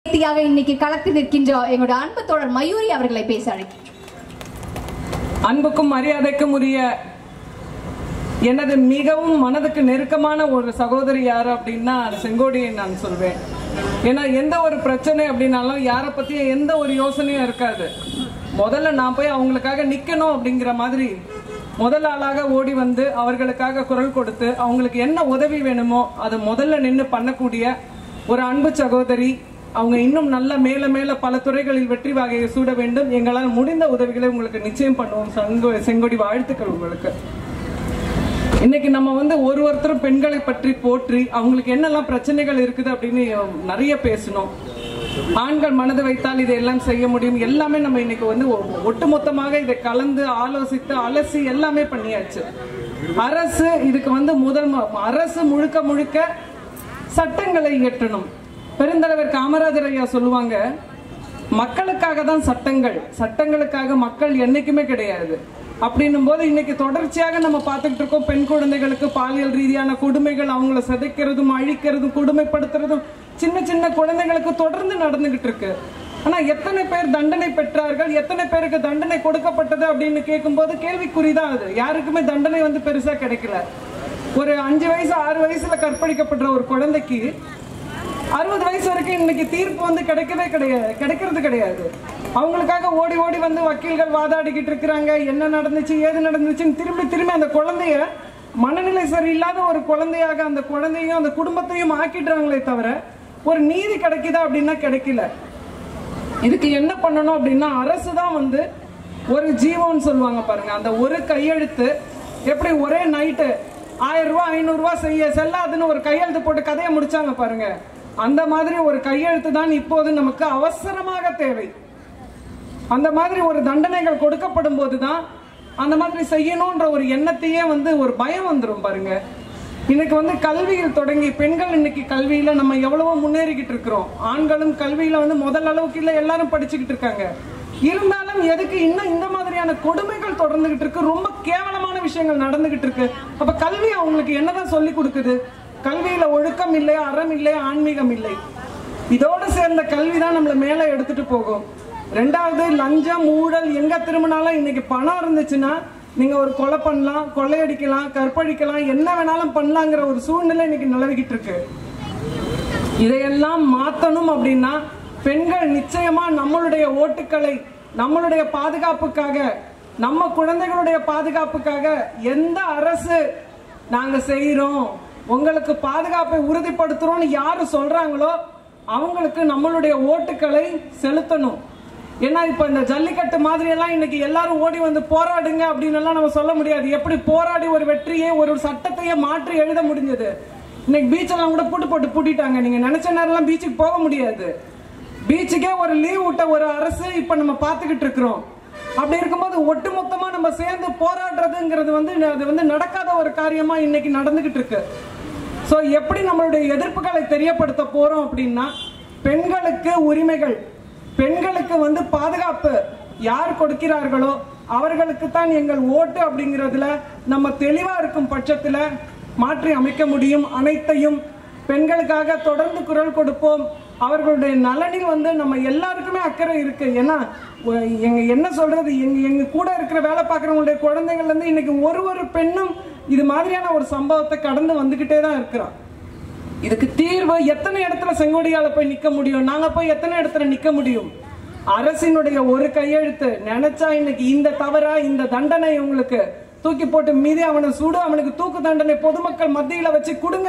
நேர்த்தியாக இன்னைக்கு களத்தில் நிற்கின்ற எங்களுடைய அன்பு தோழர் மயூரி அவர்களை பேச அழைக்கின்றோம் அன்புக்கும் மரியாதைக்கும் உரிய எனது மிகவும் மனதுக்கு நெருக்கமான ஒரு சகோதரி யாரு அப்படின்னா அது செங்கோடியை நான் சொல்வேன் ஏன்னா எந்த ஒரு பிரச்சனை அப்படின்னாலும் யாரை பத்தியும் எந்த ஒரு யோசனையும் இருக்காது முதல்ல நான் போய் அவங்களுக்காக நிக்கணும் அப்படிங்கிற மாதிரி முதல் ஆளாக ஓடி வந்து அவர்களுக்காக குரல் கொடுத்து அவங்களுக்கு என்ன உதவி வேணுமோ அதை முதல்ல நின்று பண்ணக்கூடிய ஒரு அன்பு சகோதரி அவங்க இன்னும் நல்ல மேல மேல பல துறைகளில் வெற்றி வாகையை சூட வேண்டும் எங்களால் முடிந்த உதவிகளை உங்களுக்கு நிச்சயம் பண்ணுவோம் சங்கு செங்கொடி வாழ்த்துக்கள் உங்களுக்கு இன்னைக்கு நம்ம வந்து ஒரு ஒருத்தரும் பெண்களை பற்றி போற்றி அவங்களுக்கு என்னெல்லாம் பிரச்சனைகள் இருக்குது அப்படின்னு நிறைய பேசணும் ஆண்கள் மனது வைத்தால் இதையெல்லாம் செய்ய முடியும் எல்லாமே நம்ம இன்னைக்கு வந்து ஒ- ஒட்டுமொத்தமாக இதை கலந்து ஆலோசித்து அலசி எல்லாமே பண்ணியாச்சு அரசு இதுக்கு வந்து முதல் ம- அரசு முழுக்க முழுக்க சட்டங்களை இயற்றணும் பெருந்தலைவர் காமராஜர் ஐயா சொல்லுவாங்க மக்களுக்காக தான் சட்டங்கள் சட்டங்களுக்காக மக்கள் என்னைக்குமே கிடையாது அப்படின்னும் போது இன்னைக்கு தொடர்ச்சியாக நம்ம பார்த்துக்கிட்டு இருக்கோம் பெண் குழந்தைகளுக்கு பாலியல் ரீதியான கொடுமைகள் அவங்கள சிதைக்கிறதும் அழிக்கிறதும் கொடுமைப்படுத்துறதும் சின்ன சின்ன குழந்தைகளுக்கு தொடர்ந்து நடந்துகிட்டு இருக்கு ஆனா எத்தனை பேர் தண்டனை பெற்றார்கள் எத்தனை பேருக்கு தண்டனை கொடுக்கப்பட்டது அப்படின்னு கேட்கும்போது கேள்விக்குறிதான் அது யாருக்குமே தண்டனை வந்து பெருசா கிடைக்கல ஒரு அஞ்சு வயசு ஆறு வயசுல கற்பழிக்கப்படுற ஒரு குழந்தைக்கு அறுபது வயசு வரைக்கும் இன்னைக்கு தீர்ப்பு வந்து கிடைக்கவே கிடையாது கிடைக்கிறது கிடையாது அவங்களுக்காக ஓடி ஓடி வந்து வக்கீல்கள் வாதாடிக்கிட்டு இருக்கிறாங்க என்ன நடந்துச்சு ஏது நடந்துச்சுன்னு திரும்பி திரும்பி அந்த குழந்தைய மனநிலை சரியில்லாத ஒரு குழந்தையாக அந்த குழந்தையும் அந்த குடும்பத்தையும் ஆக்கிடுறாங்களே தவிர ஒரு நீதி கிடைக்குதா அப்படின்னா கிடைக்கல இதுக்கு என்ன பண்ணணும் அப்படின்னா அரசு தான் வந்து ஒரு ஜீவோன்னு சொல்லுவாங்க பாருங்க அந்த ஒரு கையெழுத்து எப்படி ஒரே நைட்டு ஆயிரம் ரூபாய் ஐநூறு ரூபாய் செய்ய செல்லாதுன்னு ஒரு கையெழுத்து போட்டு கதையை முடிச்சாங்க பாருங்க அந்த மாதிரி ஒரு கையெழுத்து தான் இப்போது நமக்கு அவசரமாக தேவை அந்த மாதிரி ஒரு தண்டனைகள் கொடுக்கப்படும் போதுதான் அந்த மாதிரி செய்யணும்ன்ற ஒரு எண்ணத்தையே வந்து ஒரு பயம் வந்துடும் பாருங்க இன்னைக்கு வந்து கல்வியில் தொடங்கி பெண்கள் இன்னைக்கு கல்வியில நம்ம எவ்வளவோ முன்னேறிக்கிட்டு இருக்கிறோம் ஆண்களும் கல்வியில வந்து முதல் அளவுக்கு இல்ல எல்லாரும் படிச்சுக்கிட்டு இருக்காங்க இருந்தாலும் எதுக்கு இன்னும் இந்த மாதிரியான கொடுமைகள் தொடர்ந்துகிட்டு இருக்கு ரொம்ப கேவலமான விஷயங்கள் நடந்துகிட்டு இருக்கு அப்ப கல்வி அவங்களுக்கு என்னதான் சொல்லி கொடுக்குது கல்வியில ஒழுக்கம் இல்லை அறம் இல்லை ஆன்மீகம் இல்லை இதோட சேர்ந்த கல்வி தான் நம்மள மேல எடுத்துட்டு போகும் ரெண்டாவது லஞ்சம் ஊழல் எங்க திரும்பினாலும் இன்னைக்கு பணம் இருந்துச்சுன்னா நீங்க ஒரு கொலை பண்ணலாம் கொள்ளையடிக்கலாம் கற்பழிக்கலாம் என்ன வேணாலும் பண்ணலாங்கிற ஒரு சூழ்நிலை இன்னைக்கு நிலவிக்கிட்டு இருக்கு இதையெல்லாம் மாத்தணும் அப்படின்னா பெண்கள் நிச்சயமா நம்மளுடைய ஓட்டுக்களை நம்மளுடைய பாதுகாப்புக்காக நம்ம குழந்தைகளுடைய பாதுகாப்புக்காக எந்த அரசு நாங்க செய்யறோம் உங்களுக்கு பாதுகாப்பை உறுதிப்படுத்துறோம்னு யாரு சொல்றாங்களோ அவங்களுக்கு நம்மளுடைய ஓட்டுக்களை செலுத்தணும் ஏன்னா இப்ப இந்த ஜல்லிக்கட்டு மாதிரி எல்லாம் இன்னைக்கு எல்லாரும் ஓடி வந்து போராடுங்க அப்படின்னு எல்லாம் நம்ம சொல்ல முடியாது எப்படி போராடி ஒரு வெற்றியை ஒரு சட்டத்தையே மாற்றி எழுத முடிஞ்சது இன்னைக்கு பீச் எல்லாம் கூட பூட்டு போட்டு பூட்டிட்டாங்க நீங்க நினைச்ச நேரம்லாம் பீச்சுக்கு போக முடியாது பீச்சுக்கே ஒரு லீவ் விட்ட ஒரு அரசு இப்ப நம்ம பார்த்துக்கிட்டு இருக்கிறோம் அப்படி இருக்கும்போது ஒட்டுமொத்தமா நம்ம சேர்ந்து போராடுறதுங்கிறது வந்து அது வந்து நடக்காத ஒரு காரியமா இன்னைக்கு நடந்துகிட்டு இருக்கு சோ எப்படி நம்மளுடைய எதிர்ப்புகளை தெரியப்படுத்த போறோம் அப்படின்னா பெண்களுக்கு உரிமைகள் பெண்களுக்கு வந்து பாதுகாப்பு யார் கொடுக்கிறார்களோ அவர்களுக்கு தான் எங்கள் ஓட்டு அப்படிங்கிறதுல நம்ம தெளிவா இருக்கும் பட்சத்துல மாற்றி அமைக்க முடியும் அனைத்தையும் பெண்களுக்காக தொடர்ந்து குரல் கொடுப்போம் அவர்களுடைய நலனில் வந்து நம்ம எல்லாருக்குமே அக்கறை இருக்கு ஏன்னா ஒ- எங்க என்ன சொல்றது எங்க எங்க கூட இருக்கிற வேலை பார்க்குறவங்களுடைய குழந்தைகள்ல இருந்து இன்னைக்கு ஒரு ஒரு பெண்ணும் இது மாதிரியான ஒரு சம்பவத்தை கடந்து வந்துகிட்டே தான் இருக்கிறான் இதுக்கு தீர்வு எத்தனை இடத்துல செங்கோடியால போய் நிக்க முடியும் நாங்க போய் எத்தனை இடத்துல நிக்க முடியும் அரசினுடைய ஒரு கையெழுத்து நினைச்சா இன்னைக்கு இந்த தவறா இந்த தண்டனை உங்களுக்கு தூக்கி போட்டு மீதி அவனை சுடு அவனுக்கு தூக்கு தண்டனை பொதுமக்கள் மத்தியில வச்சு கொடுங்க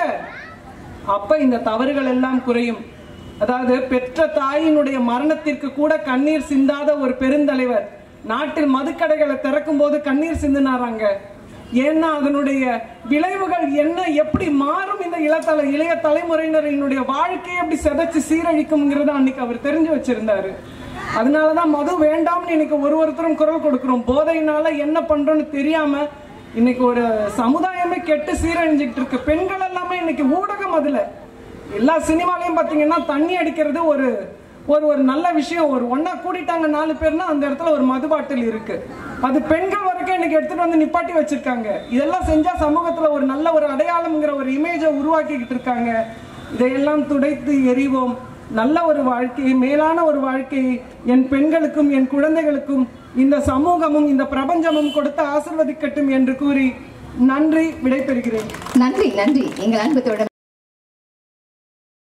அப்ப இந்த தவறுகள் எல்லாம் குறையும் அதாவது பெற்ற தாயினுடைய மரணத்திற்கு கூட கண்ணீர் சிந்தாத ஒரு பெருந்தலைவர் நாட்டில் மதுக்கடைகளை திறக்கும் போது கண்ணீர் சிந்தினாராங்க ஏன்னா அதனுடைய விளைவுகள் என்ன எப்படி மாறும் இந்த இளத்தலை இளைய தலைமுறையினரினுடைய வாழ்க்கையை எப்படி சிதைச்சு சீரழிக்கும்ங்கிறத அன்னைக்கு அவர் தெரிஞ்சு வச்சிருந்தாரு அதனாலதான் மது வேண்டாம்னு இன்னைக்கு ஒரு ஒருத்தரும் குரல் கொடுக்கிறோம் போதையினால என்ன பண்றோம்னு தெரியாம இன்னைக்கு ஒரு சமுதாயமே கெட்டு சீரழிஞ்சுக்கிட்டு இருக்கு பெண்கள் எல்லாமே இன்னைக்கு ஊடகம் அதுல எல்லா சினிமாலையும் பாத்தீங்கன்னா தண்ணி அடிக்கிறது ஒரு ஒரு ஒரு நல்ல விஷயம் ஒரு ஒண்ணா கூடிட்டாங்க நாலு பேர்னா அந்த இடத்துல ஒரு மது பாட்டில் இருக்கு அது பெண்கள் வரைக்கும் இன்னைக்கு எடுத்துட்டு வந்து நிப்பாட்டி வச்சிருக்காங்க இதெல்லாம் செஞ்சா சமூகத்துல ஒரு நல்ல ஒரு அடையாளம்ங்கிற ஒரு இமேஜை உருவாக்கிக்கிட்டு இருக்காங்க இதையெல்லாம் துடைத்து எறிவோம் நல்ல ஒரு வாழ்க்கையை மேலான ஒரு வாழ்க்கையை என் பெண்களுக்கும் என் குழந்தைகளுக்கும் இந்த சமூகமும் இந்த பிரபஞ்சமும் கொடுத்து ஆசிர்வதிக்கட்டும் என்று கூறி நன்றி விடைபெறுகிறேன் நன்றி நன்றி எங்கள் அன்பு தோழர்